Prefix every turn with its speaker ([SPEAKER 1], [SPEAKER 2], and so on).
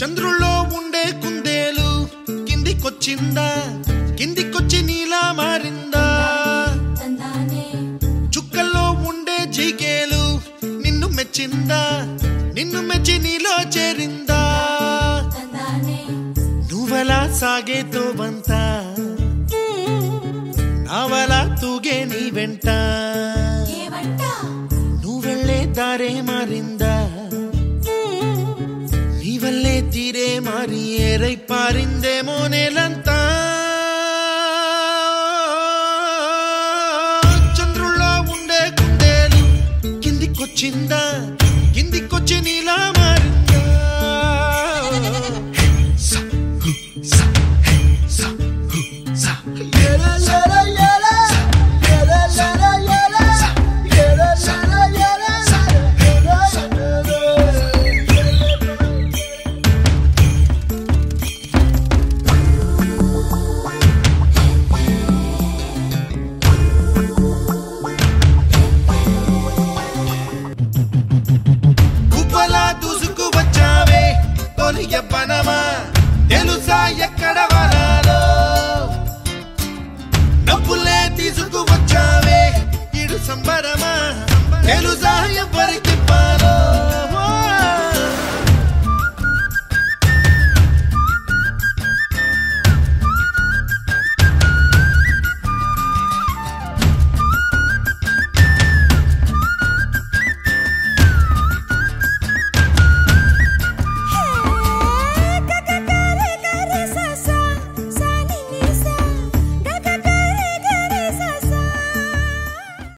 [SPEAKER 1] చంద్రుల్లో ఉండే కుందేలు కిందికొచ్చిందా కిందికొచ్చి నీలా మారిందా
[SPEAKER 2] తందానే
[SPEAKER 1] చుక్కల్లో ఉండే జీకేలు నిన్ను మెచ్చిందా నిన్ను మెచ్చి నీలో చేరిందా
[SPEAKER 2] తందానే
[SPEAKER 1] నువ్వలా సాగేతో వంత నావలా తూగే నీ వెంట
[SPEAKER 2] ఏవంట
[SPEAKER 1] నువ్వెళ్ళే దారే మారిందా నీ వల్లే తీరే మారి ఏరై పారిందేమో నేలంతా చంద్రుల్లో ఉండే కుందేలు కిందికొచ్చిందా